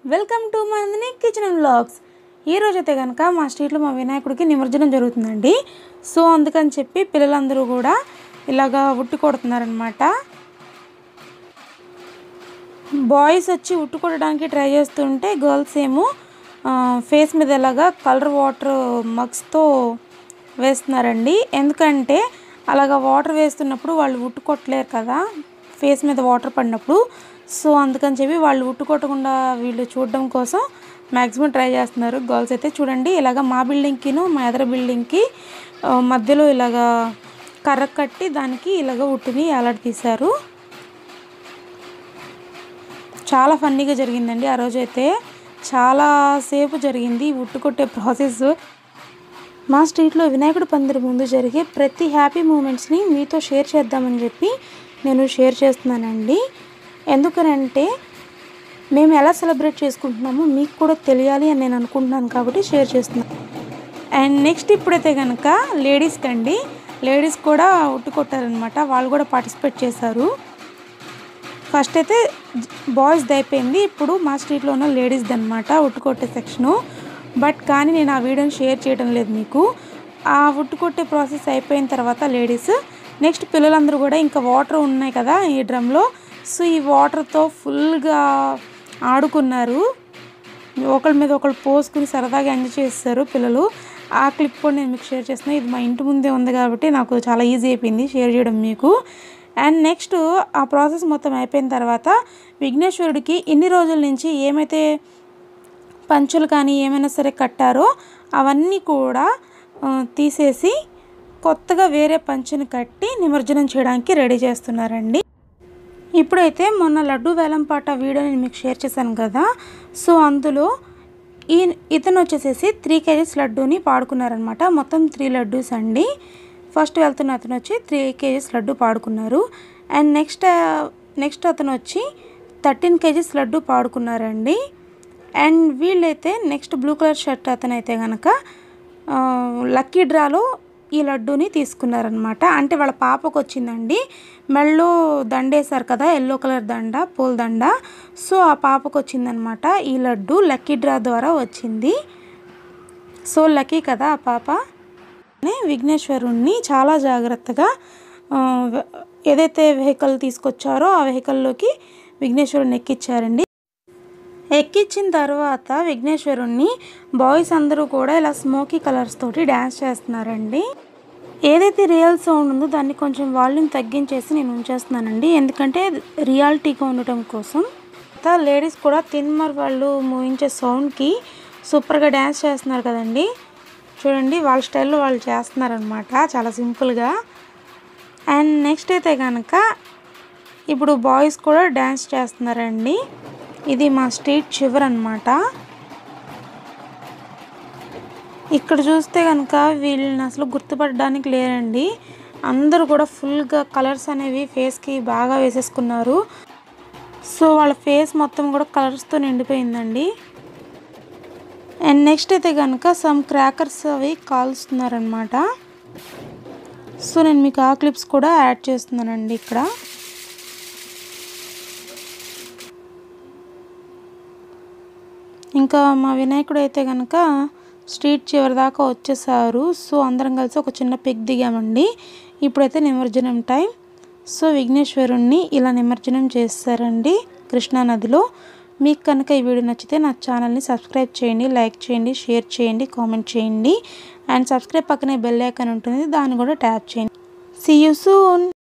welcome to మందిని kitchen vlogs ఈ రోజైతే కనుక మా స్ట్రీట్లో మా వినాయకుడికి నిమజ్జనం జరుగుతుందండి సో అందుకని చెప్పి పిల్లలందరూ కూడా ఇలాగా ఉట్టి కొడుతున్నారనమాట బాయ్స్ వచ్చి ఉట్టు కొట్టడానికి ట్రై చేస్తుంటే గర్ల్స్ ఏమో ఫేస్ మీద ఇలాగా కలర్ వాటర్ మగ్స్తో వేస్తున్నారండి ఎందుకంటే అలాగా వాటర్ వేస్తున్నప్పుడు వాళ్ళు ఉట్టు కొట్టలేరు కదా ఫేస్ మీద వాటర్ పడినప్పుడు సో అందుకని చెప్పి వాళ్ళు ఉట్టు కొట్టకుండా వీళ్ళు చూడడం కోసం మ్యాక్సిమం ట్రై చేస్తున్నారు గర్ల్స్ అయితే చూడండి ఇలాగ మా బిల్డింగ్కిను మా ఎదర బిల్డింగ్కి ఆ, మధ్యలో ఇలాగా కర్ర కట్టి దానికి ఇలాగ ఉట్టుని ఎలాడ తీశారు చాలా ఫన్నీగా జరిగిందండి ఆ రోజైతే చాలా సేపు జరిగింది ఈ ఉట్టు కొట్టే ప్రాసెస్ మా స్ట్రీట్లో వినాయకుడి పందిరి ముందు జరిగే ప్రతి హ్యాపీ మూమెంట్స్ని మీతో షేర్ చేద్దామని చెప్పి నేను షేర్ చేస్తున్నానండి ఎందుకనంటే మేము ఎలా సెలబ్రేట్ చేసుకుంటున్నామో మీకు కూడా తెలియాలి అని నేను అనుకుంటున్నాను కాబట్టి షేర్ చేస్తున్నాను అండ్ నెక్స్ట్ ఇప్పుడైతే కనుక లేడీస్కి అండి లేడీస్ కూడా ఉట్టు కొట్టారనమాట వాళ్ళు కూడా పార్టిసిపేట్ చేశారు ఫస్ట్ అయితే బాయ్స్ది అయిపోయింది ఇప్పుడు మా స్ట్రీట్లో ఉన్న లేడీస్ది అనమాట ఉట్టు కొట్టే సెక్షను బట్ కానీ నేను ఆ వీడియోని షేర్ చేయడం లేదు మీకు ఆ ఉట్టు కొట్టే ప్రాసెస్ అయిపోయిన తర్వాత లేడీస్ నెక్స్ట్ పిల్లలందరూ కూడా ఇంకా వాటర్ ఉన్నాయి కదా ఈ డ్రమ్లో సో ఈ వాటర్తో ఫుల్గా ఆడుకున్నారు ఒకళ్ళ మీద ఒకళ్ళు పోసుకుని సరదాగా ఎంజాయ్ చేస్తారు పిల్లలు ఆ క్లిప్ కూడా నేను మీకు షేర్ చేస్తున్నాను ఇది మా ఇంటి ముందే ఉంది కాబట్టి నాకు చాలా ఈజీ అయిపోయింది షేర్ చేయడం మీకు అండ్ నెక్స్ట్ ఆ ప్రాసెస్ మొత్తం అయిపోయిన తర్వాత విఘ్నేశ్వరుడికి ఇన్ని రోజుల నుంచి ఏమైతే పంచులు కానీ ఏమైనా సరే కట్టారో అవన్నీ కూడా ఆ, తీసేసి కొత్తగా వేరే పంచుని కట్టి నిమజ్జనం చేయడానికి రెడీ చేస్తున్నారండి ఇప్పుడైతే మొన్న లడ్డు వేలంపాట వీడియో నేను మీకు షేర్ చేశాను కదా సో అందులో ఈ ఇతను వచ్చేసేసి త్రీ కేజీస్ లడ్డూని పాడుకున్నారనమాట మొత్తం త్రీ లడ్డూస్ అండి ఫస్ట్ వెళ్తున్న అతను వచ్చి త్రీ కేజీస్ లడ్డు పాడుకున్నారు అండ్ నెక్స్ట్ నెక్స్ట్ అతను వచ్చి థర్టీన్ కేజీస్ లడ్డు పాడుకున్నారండి అండ్ వీళ్ళైతే నెక్స్ట్ బ్లూ కలర్ షర్ట్ అతను అయితే కనుక లక్కీ డ్రాలో ఈ లడ్డూని తీసుకున్నారనమాట అంటే వాళ్ళ పాపకు వచ్చిందండి మెళ్ళో దండ వేశారు కదా ఎల్లో కలర్ దండ పూల దండ సో ఆ పాపకు వచ్చిందనమాట ఈ లడ్డు లక్కీ డ్రా ద్వారా వచ్చింది సో లక్కీ కదా ఆ పాప నే విఘ్నేశ్వరుణ్ణి చాలా జాగ్రత్తగా ఆ, వె- ఏదైతే వెహికల్ తీసుకొచ్చారో ఆ వెహికల్లోకి విఘ్నేశ్వరుని ఎక్కించారండి ఎక్కించిన తర్వాత విఘ్నేశ్వరుణ్ణి బాయ్స్ అందరూ కూడా ఇలా స్మోకీ కలర్స్ తోటి డ్యాన్స్ చేస్తున్నారండి ఏదైతే రియల్ సౌండ్ ఉందో దాన్ని కొంచెం వాల్యూమ్ తగ్గించేసి నేను ఉంచేస్తున్నానండి ఎందుకంటే రియాలిటీగా ఉండటం కోసం తర్వాత లేడీస్ కూడా తిన్మర్ వాళ్ళు మూవించే సౌండ్కి సూపర్గా డ్యాన్స్ చేస్తున్నారు కదండి చూడండి వాళ్ళ స్టైల్లో వాళ్ళు చేస్తున్నారనమాట చాలా సింపుల్గా అండ్ నెక్స్ట్ అయితే కనుక ఇప్పుడు బాయ్స్ కూడా డ్యాన్స్ చేస్తున్నారండి ఇది మా స్ట్రీట్ చివర్ అనమాట ఇక్కడ చూస్తే కనుక వీళ్ళని అసలు గుర్తుపడడానికి లేరండి అందరూ కూడా ఫుల్గా కలర్స్ అనేవి ఫేస్కి బాగా వేసేసుకున్నారు సో వాళ్ళ ఫేస్ మొత్తం కూడా కలర్స్తో నిండిపోయిందండి అండ్ నెక్స్ట్ అయితే కనుక సమ్ క్రాకర్స్ అవి కాల్స్తున్నారనమాట సో నేను మీకు ఆ క్లిప్స్ కూడా యాడ్ చేస్తున్నానండి ఇక్కడ ఇంకా మా వినాయకుడు అయితే కనుక స్ట్రీట్ చివరి దాకా వచ్చేసారు సో అందరం కలిసి ఒక చిన్న పిక్ దిగామండి ఇప్పుడైతే నిమజ్జనం టైం సో విఘ్నేశ్వరుణ్ణి ఇలా నిమజ్జనం చేస్తారండి కృష్ణానదిలో మీకు కనుక ఈ వీడియో నచ్చితే నా ఛానల్ని సబ్స్క్రైబ్ చేయండి లైక్ చేయండి షేర్ చేయండి కామెంట్ చేయండి అండ్ సబ్స్క్రైబ్ పక్కనే బెల్ ఐకాన్ ఉంటుంది దాన్ని కూడా ట్యాప్ చేయండి సీ యూ సూన్